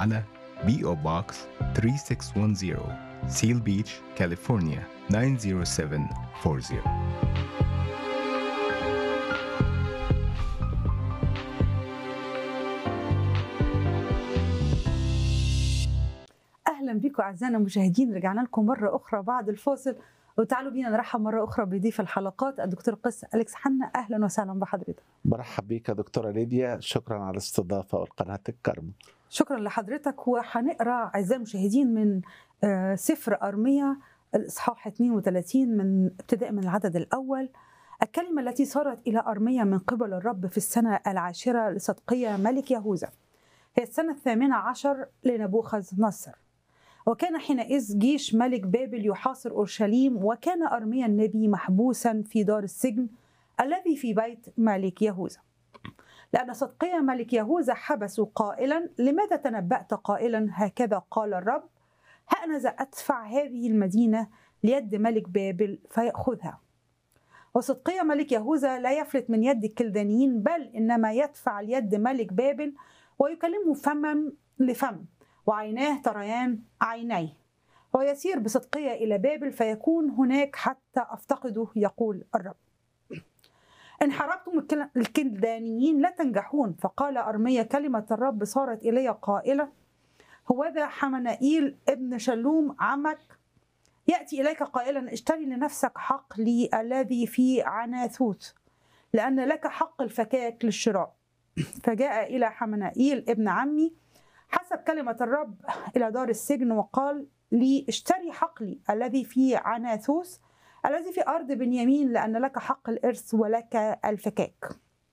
على PO Box 3610 Seal Beach, California 90740 اهلا بكم اعزائنا المشاهدين رجعنا لكم مره اخرى بعد الفاصل وتعالوا بينا نرحب مره اخرى بضيف الحلقات الدكتور قس اليكس حنا اهلا وسهلا بحضرتك برحب بيك يا دكتورة ليديا شكرا على الاستضافة والقناة الكرم شكرا لحضرتك وهنقرا اعزائي المشاهدين من آه، سفر ارميا الاصحاح 32 من ابتداء من العدد الاول الكلمه التي صارت الى ارميا من قبل الرب في السنه العاشره لصدقية ملك يهوذا هي السنه الثامنه عشر لنبوخذ نصر وكان حينئذ جيش ملك بابل يحاصر اورشليم وكان ارميا النبي محبوسا في دار السجن الذي في بيت ملك يهوذا لأن صدقية ملك يهوذا حبسوا قائلا لماذا تنبأت قائلا هكذا قال الرب هأنذا أدفع هذه المدينة ليد ملك بابل فيأخذها وصدقية ملك يهوذا لا يفلت من يد الكلدانيين بل إنما يدفع ليد ملك بابل ويكلمه فما لفم وعيناه تريان عينيه ويسير بصدقية إلى بابل فيكون هناك حتى أفتقده يقول الرب إن حاربتم الكل- الكلدانيين لا تنجحون فقال أرميا كلمة الرب صارت إلي قائلة هوذا حمنائيل ابن شلوم عمك يأتي إليك قائلا اشتري لنفسك حقلي الذي في عناثوث لأن لك حق الفكاك للشراء فجاء إلى حمنائيل ابن عمي حسب كلمة الرب إلى دار السجن وقال لي اشتري حقلي الذي في عناثوث الذي في أرض بنيامين لأن لك حق الإرث ولك الفكاك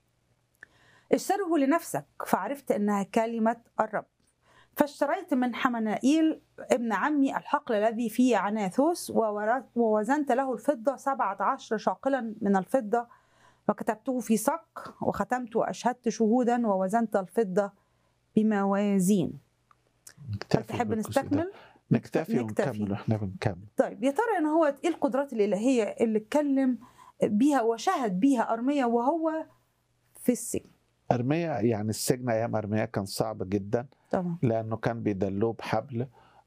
اشتره لنفسك فعرفت أنها كلمة الرب فاشتريت من حمنائيل ابن عمي الحقل الذي في عناثوس وورا- ووزنت له الفضة سبعة عشر شاقلا من الفضة وكتبته في صك وختمت وأشهدت شهودا ووزنت الفضة بموازين هل نكتفي تحب بالقصة ده. نستكمل؟ نكتفي نكتفي. ونكمل واحنا بنكمل طيب يا ترى ان هو ايه القدرات الالهيه اللي اتكلم بيها وشهد بيها ارميا وهو في السجن أرميا يعني السجن أيام أرميا كان صعب جدا طبعا لأنه كان بيدلوه بحبل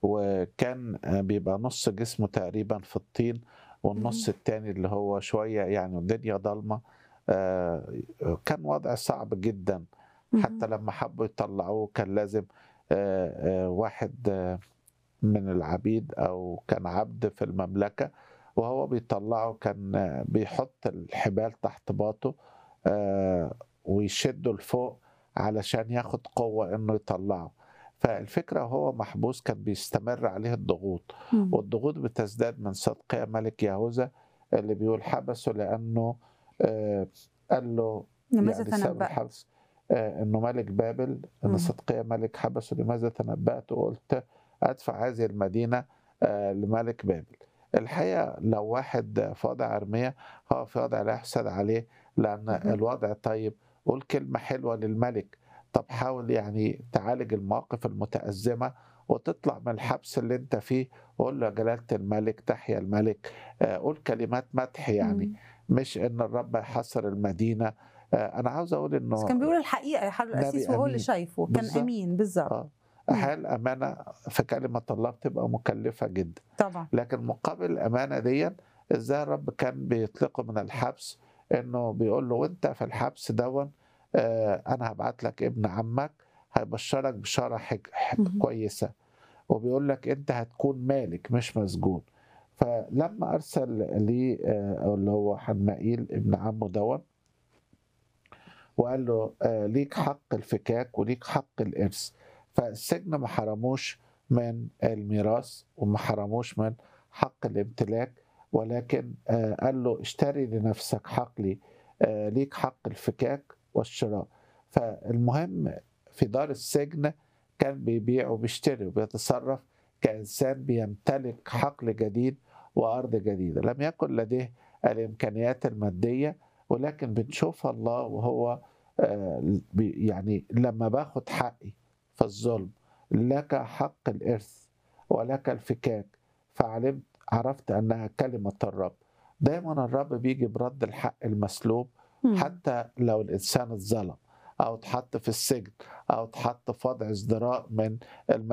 وكان آه، بيبقى نص جسمه تقريبا في الطين والنص مم. التاني اللي هو شوية يعني الدنيا ضلمة آه، كان وضع صعب جدا حتى لما حبوا يطلعوه كان لازم آه، آه، واحد آه، من العبيد او كان عبد في المملكه وهو بيطلعه كان آه، بيحط الحبال تحت باطه آه، ويشده لفوق علشان ياخد قوه انه يطلعه فالفكره وهو محبوس كان بيستمر عليه الضغوط مم. والضغوط بتزداد من صدقية ملك يهوذا اللي بيقول حبسه لأنه آه، قال له لماذا يعني سبب تنبأت؟ الحبس آه، انه ملك بابل مم. ان صدقية ملك حبسه لماذا تنبأت وقلت ادفع هذه المدينة آه، لملك بابل الحقيقة لو واحد في وضع أرمية هو في وضع لا يحسد عليه لأن مهم. الوضع طيب قول كلمة حلوة للملك طب حاول يعني تعالج المواقف المتأزمة وتطلع من الحبس اللي انت فيه وقول له يا جلالة الملك تحيا الملك آه، قول كلمات مدح يعني مم. مش ان الرب يحصر المدينه آه، انا عاوز اقول انه بس كان بيقول الحقيقه يا حضرة نبي القسيس وهو اللي أمين. شايفه كان بالظبط. امين بالظبط اه مم. احيانا الامانه في كلمه الله بتبقى مكلفه جدا طبعا لكن مقابل الامانه دي ازاي الرب كان بيطلقه من الحبس انه بيقول له وانت في الحبس دون آه، انا هبعت لك ابن عمك هيبشرك بشاره حك... ح- مهم. كويسه وبيقول لك انت هتكون مالك مش مسجون فلما ارسل لي آه، اللي هو حنمائيل ابن عمه دون وقال له آه، ليك حق الفكاك وليك حق الارث فالسجن ما حرموش من الميراث وما حرموش من حق الامتلاك ولكن آه، قال له اشتري لنفسك حقلي آه، ليك حق الفكاك والشراء فالمهم في دار السجن كان بيبيع وبيشتري وبيتصرف كإنسان بيمتلك حقل جديد وأرض جديدة لم يكن لديه الإمكانيات المادية ولكن بنشوف الله وهو آه، بي- يعني لما باخد حقي في الظلم لك حق الإرث ولك الفكاك فعلمت عرفت أنها كلمة الرب دايما الرب بيجي برد الحق المسلوب مم. حتى لو الإنسان اتظلم او اتحط في السجن او اتحط في وضع ازدراء من